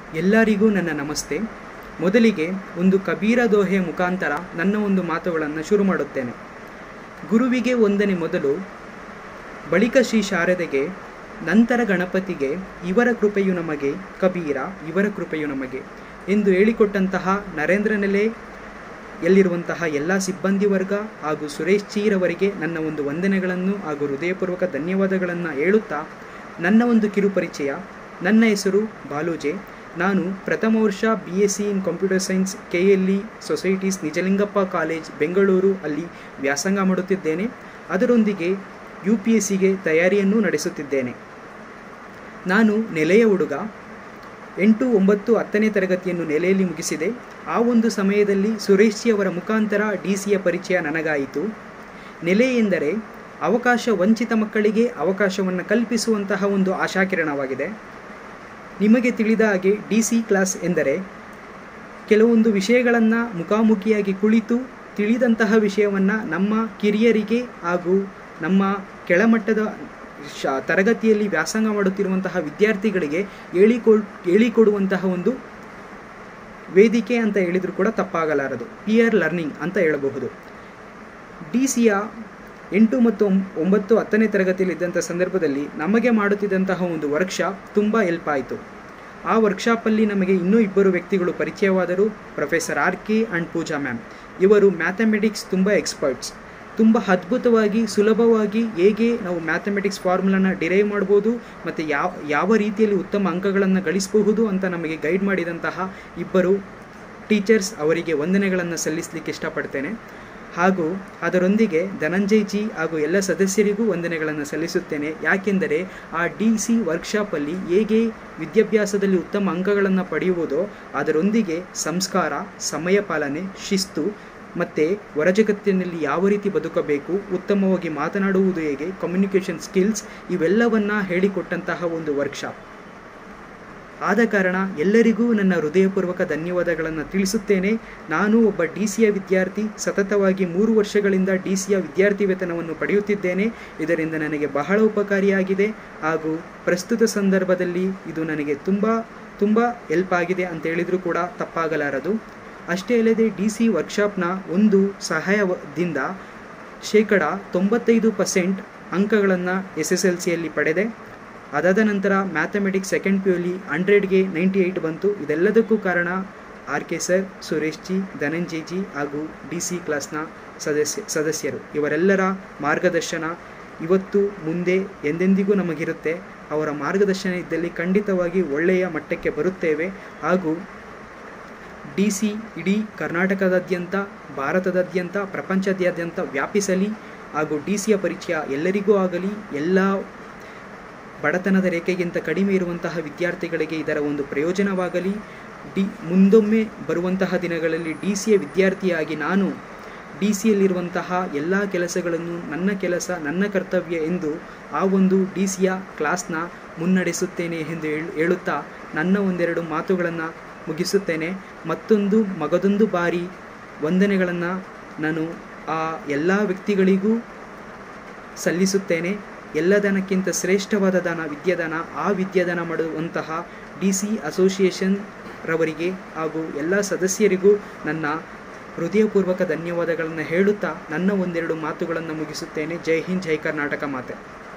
ಎಲ್ಲರಿಗೂ ನನ್ನ ನಮಸ್ತೆ ಮೊದಲಿಗೆ ಒಂದು ಕಬೀರ ದೋಹೆಯ ಮುಖಾಂತರ ನನ್ನ ಒಂದು ಮಾತುಗಳನ್ನು ಶುರು ಮಾಡುತ್ತೇನೆ ಗುರುವಿಗೆ ವಂದನೆ ಮೊದಲು ಬಳಿಕ ಶ್ರೀ ಶಾರದೆಗೆ ನಂತರ ಗಣಪತಿಗೆ ಇವರ ಕೃಪೆಯು ನಮಗೆ ಕಬೀರ ಇವರ ಕೃಪೆಯು ನಮಗೆ ಎಂದು ಹೇಳಿಕೊಟ್ಟಂತಹ ನರೇಂದ್ರ ನೆಲೆ ಎಲ್ಲಿರುವಂತಹ ಎಲ್ಲ ಸಿಬ್ಬಂದಿ ವರ್ಗ ಹಾಗೂ ಸುರೇಶ್ ಚೀರವರಿಗೆ ನನ್ನ ಒಂದು ವಂದನೆಗಳನ್ನು ಹಾಗೂ ಹೃದಯಪೂರ್ವಕ ಧನ್ಯವಾದಗಳನ್ನು ಹೇಳುತ್ತಾ ನನ್ನ ಒಂದು ಕಿರುಪರಿಚಯ ನನ್ನ ಹೆಸರು ಬಾಲೂಜೆ ನಾನು ಪ್ರಥಮ ವರ್ಷ B S C in computer science K L E societies Nijalingappa college Bengaluru ಅಲ್ಲಿ ವ್ಯಾಸಂಗ ಮಾಡುತ್ತಿದ್ದೇನೆ ಅದರೊಂದಿಗೆ ಯು ಪಿ ಎಸ್ ಸಿಗೆ ತಯಾರಿಯನ್ನು ನಡೆಸುತ್ತಿದ್ದೇನೆ ನಾನು ನೆಲೆಯ ಹುಡುಗ ಎಂಟು ಒಂಬತ್ತು ಹತ್ತನೇ ತರಗತಿಯನ್ನು ನೆಲೆಯಲ್ಲಿ ಮುಗಿಸಿದೆ ಆ ಒಂದು ಸಮಯದಲ್ಲಿ ಸುರೇಶ್ ಜಿ ಅವರ ಮುಖಾಂತರ ಡಿ ಸಿಯ ಪರಿಚಯ ನನಗಾಯಿತು ನೆಲೆ ಎಂದರೆ ಅವಕಾಶ ವಂಚಿತ ಮಕ್ಕಳಿಗೆ ಅವಕಾಶವನ್ನು ಕಲ್ಪಿಸುವಂತಹ ಒಂದು ಆಶಾಕಿರಣವಾಗಿದೆ ನಿಮಗೆ ತಿಳಿದ ಹಾಗೆ ಡಿ ಸಿ ಕ್ಲಾಸ್ ಎಂದರೆ ಕೆಲವೊಂದು ವಿಷಯಗಳನ್ನು ಮುಖಾಮುಖಿಯಾಗಿ ಕುಳಿತು ತಿಳಿದಂತಹ ವಿಷಯವನ್ನು ನಮ್ಮ ಕಿರಿಯರಿಗೆ ಹಾಗೂ ನಮ್ಮ ಕೆಳಮಟ್ಟದ ಶಾ ತರಗತಿಯಲ್ಲಿ ವ್ಯಾಸಂಗ ಮಾಡುತ್ತಿರುವಂತಹ ವಿದ್ಯಾರ್ಥಿಗಳಿಗೆ ಹೇಳಿಕೊಳ್ ಹೇಳಿಕೊಡುವಂತಹ ಒಂದು ವೇದಿಕೆ ಅಂತ ಹೇಳಿದರೂ ಕೂಡ ತಪ್ಪಾಗಲಾರದು ಪಿಯರ್ ಲರ್ನಿಂಗ್ ಅಂತ ಹೇಳಬಹುದು ಡಿ ಸಿಯ ಎಂಟು ಮತ್ತು ಒಂಬತ್ತು ಹತ್ತನೇ ತರಗತಿಯಲ್ಲಿ ಇದ್ದಂಥ ಸಂದರ್ಭದಲ್ಲಿ ನಮಗೆ ಮಾಡುತ್ತಿದ್ದಂತಹ ಒಂದು ವರ್ಕ್ಶಾಪ್ ತುಂಬ ಹೆಲ್ಪ್ ಆಯಿತು ಆ ವರ್ಕ್ಶಾಪಲ್ಲಿ ನಮಗೆ ಇನ್ನೂ ಇಬ್ಬರು ವ್ಯಕ್ತಿಗಳು ಪರಿಚಯವಾದರು professor R K and Pooja ma'am ಇವರು ಮ್ಯಾಥಮೆಟಿಕ್ಸ್ ತುಂಬ ಎಕ್ಸ್ಪರ್ಟ್ಸ್ ತುಂಬ ಅದ್ಭುತವಾಗಿ ಸುಲಭವಾಗಿ ಹೇಗೆ ನಾವು ಮ್ಯಾಥಮೆಟಿಕ್ಸ್ ಫಾರ್ಮುಲಾನ ಡಿರೈವ್ ಮಾಡ್ಬೋದು ಮತ್ತು ಯಾವ ಯಾವ ರೀತಿಯಲ್ಲಿ ಉತ್ತಮ ಅಂಕಗಳನ್ನು ಗಳಿಸಬಹುದು ಅಂತ ನಮಗೆ ಗೈಡ್ ಮಾಡಿದಂತಹ ಇಬ್ಬರು ಟೀಚರ್ಸ್ ಅವರಿಗೆ ವಂದನೆಗಳನ್ನು ಸಲ್ಲಿಸಲಿಕ್ಕೆ ಇಷ್ಟಪಡ್ತೇನೆ ಹಾಗೂ ಅದರೊಂದಿಗೆ ಧನಂಜಯ್ ಜಿ ಹಾಗೂ ಎಲ್ಲ ಸದಸ್ಯರಿಗೂ ವಂದನೆಗಳನ್ನು ಸಲ್ಲಿಸುತ್ತೇನೆ ಯಾಕೆಂದರೆ ಆ ಡಿ ಸಿ ವರ್ಕ್ಶಾಪಲ್ಲಿ ಹೇಗೆ ವಿದ್ಯಾಭ್ಯಾಸದಲ್ಲಿ ಉತ್ತಮ ಅಂಕಗಳನ್ನು ಪಡೆಯುವುದೋ ಅದರೊಂದಿಗೆ ಸಂಸ್ಕಾರ ಸಮಯ ಪಾಲನೆ ಶಿಸ್ತು ಮತ್ತು ಹೊರಜಗತ್ತಿನಲ್ಲಿ ಯಾವ ರೀತಿ ಬದುಕಬೇಕು ಉತ್ತಮವಾಗಿ ಮಾತನಾಡುವುದು ಹೇಗೆ ಕಮ್ಯುನಿಕೇಷನ್ ಸ್ಕಿಲ್ಸ್ ಇವೆಲ್ಲವನ್ನು ಹೇಳಿಕೊಟ್ಟಂತಹ ಒಂದು ವರ್ಕ್ಶಾಪ್ ಆದ ಕಾರಣ ಎಲ್ಲರಿಗೂ ನನ್ನ ಹೃದಯಪೂರ್ವಕ ಧನ್ಯವಾದಗಳನ್ನು ತಿಳಿಸುತ್ತೇನೆ ನಾನು ಒಬ್ಬ ಡಿ ಸಿಯ ವಿದ್ಯಾರ್ಥಿ ಸತತವಾಗಿ ಮೂರು ವರ್ಷಗಳಿಂದ ಡಿ ಸಿಯ ವಿದ್ಯಾರ್ಥಿ ವೇತನವನ್ನು ಪಡೆಯುತ್ತಿದ್ದೇನೆ ಇದರಿಂದ ನನಗೆ ಬಹಳ ಉಪಕಾರಿಯಾಗಿದೆ ಹಾಗೂ ಪ್ರಸ್ತುತ ಸಂದರ್ಭದಲ್ಲಿ ಇದು ನನಗೆ ತುಂಬ ತುಂಬ ಹೆಲ್ಪ್ ಆಗಿದೆ ಅಂತ ಹೇಳಿದರೂ ಕೂಡ ತಪ್ಪಾಗಲಾರದು ಅಷ್ಟೇ ಅಲ್ಲದೆ ಡಿ ಸಿ ವರ್ಕ್ಶಾಪ್ನ ಒಂದು ಸಹಾಯದಿಂದ ಶೇಕಡ ತೊಂಬತ್ತೈದು ಪರ್ಸೆಂಟ್ ಅಂಕಗಳನ್ನು ಎಸ್ ಎಸ್ ಎಲ್ ಸಿಯಲ್ಲಿ ಪಡೆದೆ ಅದಾದ ನಂತರ ಮ್ಯಾಥಮೆಟಿಕ್ಸ್ ಸೆಕೆಂಡ್ ಪಿ ಯುಲಿ ಹಂಡ್ರೆಡ್ಗೆ ನೈಂಟಿ ಏಯ್ಟ್ ಬಂತು ಇದೆಲ್ಲದಕ್ಕೂ ಕಾರಣ R K sir Suresh ji Dhananjay ji ಹಾಗೂ ಡಿ ಸಿ ಕ್ಲಾಸ್ನ ಸದಸ್ಯ ಸದಸ್ಯರು ಇವರೆಲ್ಲರ ಮಾರ್ಗದರ್ಶನ ಇವತ್ತು ಮುಂದೆ ಎಂದೆಂದಿಗೂ ನಮಗಿರುತ್ತೆ ಅವರ ಮಾರ್ಗದರ್ಶನ ಇದ್ದಲ್ಲಿ ಖಂಡಿತವಾಗಿ ಒಳ್ಳೆಯ ಮಟ್ಟಕ್ಕೆ ಬರುತ್ತೇವೆ ಹಾಗೂ ಡಿ ಸಿ ಇಡೀ ಕರ್ನಾಟಕದಾದ್ಯಂತ ಭಾರತದಾದ್ಯಂತ ಪ್ರಪಂಚದಾದ್ಯಂತ ವ್ಯಾಪಿಸಲಿ ಹಾಗೂ ಡಿ ಸಿಯ ಪರಿಚಯ ಎಲ್ಲರಿಗೂ ಆಗಲಿ ಎಲ್ಲ ಬಡತನದ ರೇಖೆಗಿಂತ ಕಡಿಮೆ ಇರುವಂತಹ ವಿದ್ಯಾರ್ಥಿಗಳಿಗೆ ಇದರ ಒಂದು ಪ್ರಯೋಜನವಾಗಲಿ ಡಿ ಮುಂದೊಮ್ಮೆ ಬರುವಂತಹ ದಿನಗಳಲ್ಲಿ ಡಿ ಸಿಯ ವಿದ್ಯಾರ್ಥಿಯಾಗಿ ನಾನು ಡಿ ಸಿಯಲ್ಲಿರುವಂತಹ ಎಲ್ಲ ಕೆಲಸಗಳನ್ನು ನನ್ನ ಕೆಲಸ ನನ್ನ ಕರ್ತವ್ಯ ಎಂದು ಆ ಒಂದು ಡಿ ಸಿಯ ಕ್ಲಾಸ್ನ ಮುನ್ನಡೆಸುತ್ತೇನೆ ಎಂದು ಹೇಳು ಹೇಳುತ್ತಾ ನನ್ನ ಒಂದೆರಡು ಮಾತುಗಳನ್ನು ಮುಗಿಸುತ್ತೇನೆ ಮತ್ತೊಂದು ಮಗದೊಂದು ಬಾರಿ ವಂದನೆಗಳನ್ನು ನಾನು ಆ ಎಲ್ಲ ವ್ಯಕ್ತಿಗಳಿಗೂ ಸಲ್ಲಿಸುತ್ತೇನೆ ಎಲ್ಲ ದಾನಕ್ಕಿಂತ ಶ್ರೇಷ್ಠವಾದ ದಾನ ವಿದ್ಯಾದಾನ ಆ ವಿದ್ಯಾದಾನ ಮಾಡುವಂತಹ ಡಿ ಸಿ ಅಸೋಸಿಯೇಷನ್ ರವರಿಗೆ ಹಾಗೂ ಎಲ್ಲ ಸದಸ್ಯರಿಗೂ ನನ್ನ ಹೃದಯಪೂರ್ವಕ ಧನ್ಯವಾದಗಳನ್ನು ಹೇಳುತ್ತಾ ನನ್ನ ಒಂದೆರಡು ಮಾತುಗಳನ್ನು ಮುಗಿಸುತ್ತೇನೆ ಜೈ ಹಿಂದ್ ಜೈ ಕರ್ನಾಟಕ ಮಾತೆ